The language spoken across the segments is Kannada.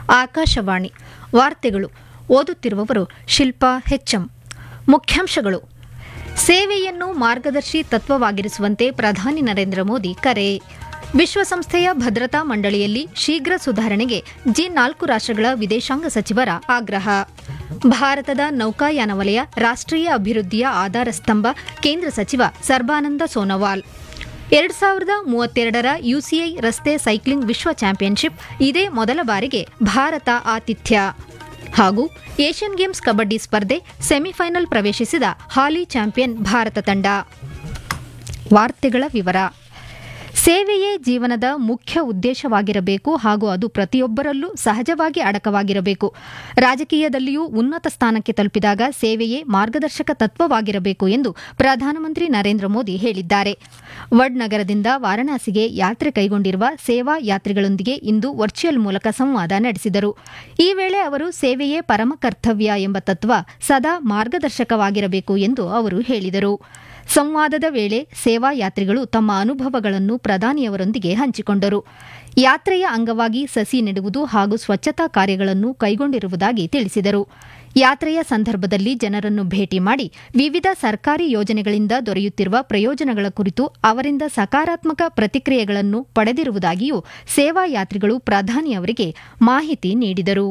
ಆಕಾಶವಾಣಿ ವಾರ್ತೆಗಳು ಓದುತ್ತಿರುವವರು ಶಿಲ್ಪಾ ಹೆಚ್ಎಂ ಮುಖ್ಯಾಂಶಗಳು ಸೇವೆಯನ್ನು ಮಾರ್ಗದರ್ಶಿ ತತ್ವವಾಗಿರಿಸುವಂತೆ ಪ್ರಧಾನಿ ನರೇಂದ್ರ ಮೋದಿ ಕರೆ ವಿಶ್ವಸಂಸ್ಥೆಯ ಭದ್ರತಾ ಮಂಡಳಿಯಲ್ಲಿ ಶೀಘ್ರ ಸುಧಾರಣೆಗೆ ಜಿ ನಾಲ್ಕು ರಾಷ್ಟ್ರಗಳ ವಿದೇಶಾಂಗ ಸಚಿವರ ಆಗ್ರಹ ಭಾರತದ ನೌಕಾಯಾನ ವಲಯ ರಾಷ್ಟ್ರೀಯ ಅಭಿವೃದ್ಧಿಯ ಆಧಾರ ಸ್ತಂಭ ಕೇಂದ್ರ ಸಚಿವ ಸರ್ಬಾನಂದ ಸೋನೋವಾಲ್ ಎರಡ್ ಸಾವಿರದ ಮೂವತ್ತೆರಡರ ಯುಸಿಐ ರಸ್ತೆ ಸೈಕ್ಲಿಂಗ್ ವಿಶ್ವ ಚಾಂಪಿಯನ್ಶಿಪ್ ಇದೇ ಮೊದಲ ಬಾರಿಗೆ ಭಾರತ ಆತಿಥ್ಯ ಹಾಗೂ ಏಷ್ಯನ್ ಗೇಮ್ಸ್ ಕಬಡ್ಡಿ ಸ್ಪರ್ಧೆ ಸೆಮಿಫೈನಲ್ ಪ್ರವೇಶಿಸಿದ ಹಾಲಿ ಚಾಂಪಿಯನ್ ಭಾರತ ತಂಡ ವಾರ್ತೆಗಳ ವಿವರ ಸೇವೆಯೇ ಜೀವನದ ಮುಖ್ಯ ಉದ್ದೇಶವಾಗಿರಬೇಕು ಹಾಗೂ ಅದು ಪ್ರತಿಯೊಬ್ಬರಲ್ಲೂ ಸಹಜವಾಗಿ ಅಡಕವಾಗಿರಬೇಕು ರಾಜಕೀಯದಲ್ಲಿಯೂ ಉನ್ನತ ಸ್ಥಾನಕ್ಕೆ ತಲುಪಿದಾಗ ಸೇವೆಯೇ ಮಾರ್ಗದರ್ಶಕ ತತ್ವವಾಗಿರಬೇಕು ಎಂದು ಪ್ರಧಾನಮಂತ್ರಿ ನರೇಂದ್ರ ಮೋದಿ ಹೇಳಿದ್ದಾರೆ ವಡ್ ನಗರದಿಂದ ವಾರಣಾಸಿಗೆ ಯಾತ್ರೆ ಕೈಗೊಂಡಿರುವ ಸೇವಾ ಯಾತ್ರಿಗಳೊಂದಿಗೆ ಇಂದು ವರ್ಚುವಲ್ ಮೂಲಕ ಸಂವಾದ ನಡೆಸಿದರು ಈ ವೇಳೆ ಅವರು ಸೇವೆಯೇ ಪರಮ ಕರ್ತವ್ಯ ಎಂಬ ತತ್ವ ಸದಾ ಮಾರ್ಗದರ್ಶಕವಾಗಿರಬೇಕು ಎಂದು ಅವರು ಹೇಳಿದರು ಸಂವಾದದ ವೇಳೆ ಸೇವಾ ಯಾತ್ರಿಗಳು ತಮ್ಮ ಅನುಭವಗಳನ್ನು ಪ್ರಧಾನಿಯವರೊಂದಿಗೆ ಹಂಚಿಕೊಂಡರು ಯಾತ್ರೆಯ ಅಂಗವಾಗಿ ಸಸಿ ನೆಡುವುದು ಹಾಗೂ ಸ್ವಚ್ಛತಾ ಕಾರ್ಯಗಳನ್ನು ಕೈಗೊಂಡಿರುವುದಾಗಿ ತಿಳಿಸಿದರು ಯಾತ್ರೆಯ ಸಂದರ್ಭದಲ್ಲಿ ಜನರನ್ನು ಭೇಟಿ ಮಾಡಿ ವಿವಿಧ ಸರ್ಕಾರಿ ಯೋಜನೆಗಳಿಂದ ದೊರೆಯುತ್ತಿರುವ ಪ್ರಯೋಜನಗಳ ಕುರಿತು ಅವರಿಂದ ಸಕಾರಾತ್ಮಕ ಪ್ರತಿಕ್ರಿಯೆಗಳನ್ನು ಪಡೆದಿರುವುದಾಗಿಯೂ ಸೇವಾ ಯಾತ್ರಿಗಳು ಪ್ರಧಾನಿಯವರಿಗೆ ಮಾಹಿತಿ ನೀಡಿದರು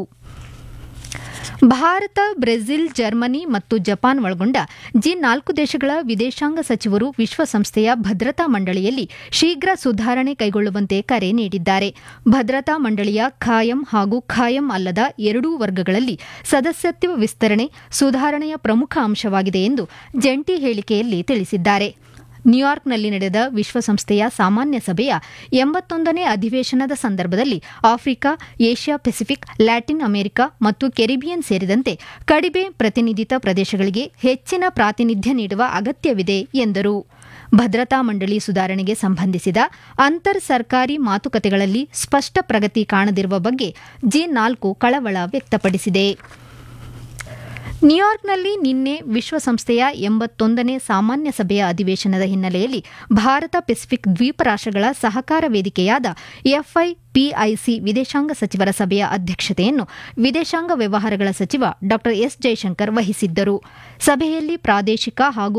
ಭಾರತ ಬ್ರೆಜಿಲ್ ಜರ್ಮನಿ ಮತ್ತು ಜಪಾನ್ ಒಳಗೊಂಡ ಜಿ ನಾಲ್ಕು ದೇಶಗಳ ವಿದೇಶಾಂಗ ಸಚಿವರು ವಿಶ್ವಸಂಸ್ಥೆಯ ಭದ್ರತಾ ಮಂಡಳಿಯಲ್ಲಿ ಶೀಘ್ರ ಸುಧಾರಣೆ ಕೈಗೊಳ್ಳುವಂತೆ ಕರೆ ನೀಡಿದ್ದಾರೆ ಭದ್ರತಾ ಮಂಡಳಿಯ ಖಾಯಂ ಹಾಗೂ ಖಾಯಂ ಅಲ್ಲದ ಎರಡೂ ವರ್ಗಗಳಲ್ಲಿ ಸದಸ್ಯತ್ವ ವಿಸ್ತರಣೆ ಸುಧಾರಣೆಯ ಪ್ರಮುಖ ಅಂಶವಾಗಿದೆ ಎಂದು ಜಂಟಿ ಹೇಳಿಕೆಯಲ್ಲಿ ತಿಳಿಸಿದ್ದಾರೆ ನ್ಯೂಯಾರ್ಕ್ನಲ್ಲಿ ನಡೆದ ವಿಶ್ವಸಂಸ್ಥೆಯ ಸಾಮಾನ್ಯ ಸಭೆಯ ಎಂಬತ್ತೊಂದನೇ ಅಧಿವೇಶನದ ಸಂದರ್ಭದಲ್ಲಿ Africa Asia Pacific Latin America ಮತ್ತು ಕೆರಿಬಿಯನ್ ಸೇರಿದಂತೆ ಕಡಿಮೆ ಪ್ರತಿನಿಧಿತ ಪ್ರದೇಶಗಳಿಗೆ ಹೆಚ್ಚಿನ ಪ್ರಾತಿನಿಧ್ಯ ನೀಡುವ ಅಗತ್ಯವಿದೆ ಎಂದರು ಭದ್ರತಾ ಮಂಡಳಿ ಸುಧಾರಣೆಗೆ ಸಂಬಂಧಿಸಿದ ಅಂತರ್ ಸರ್ಕಾರಿ ಮಾತುಕತೆಗಳಲ್ಲಿ ಸ್ಪಷ್ಟ ಪ್ರಗತಿ ಕಾಣದಿರುವ ಬಗ್ಗೆ ಜಿ ನಾಲ್ಕು ಕಳವಳ ವ್ಯಕ್ತಪಡಿಸಿದೆ ನ್ಯೂಯಾರ್ಕ್ನಲ್ಲಿ ನಿನ್ನೆ ವಿಶ್ವಸಂಸ್ಥೆಯ ಎಂಬತ್ತೊಂದನೇ ಸಾಮಾನ್ಯ ಸಭೆಯ ಅಧಿವೇಶನದ ಹಿನ್ನೆಲೆಯಲ್ಲಿ ಭಾರತ ಪೆಸಿಫಿಕ್ ದ್ವೀಪ ರಾಷ್ಟ್ರಗಳ ಸಹಕಾರ ವೇದಿಕೆಯಾದ ಎಫ್ಐಪಿಐಸಿ ವಿದೇಶಾಂಗ ಸಚಿವರ ಸಭೆಯ ಅಧ್ಯಕ್ಷತೆಯನ್ನು ವಿದೇಶಾಂಗ ವ್ಯವಹಾರಗಳ ಸಚಿವ ಡಾ ಎಸ್ ಜೈಶಂಕರ್ ವಹಿಸಿದ್ದರು ಸಭೆಯಲ್ಲಿ ಪ್ರಾದೇಶಿಕ ಹಾಗೂ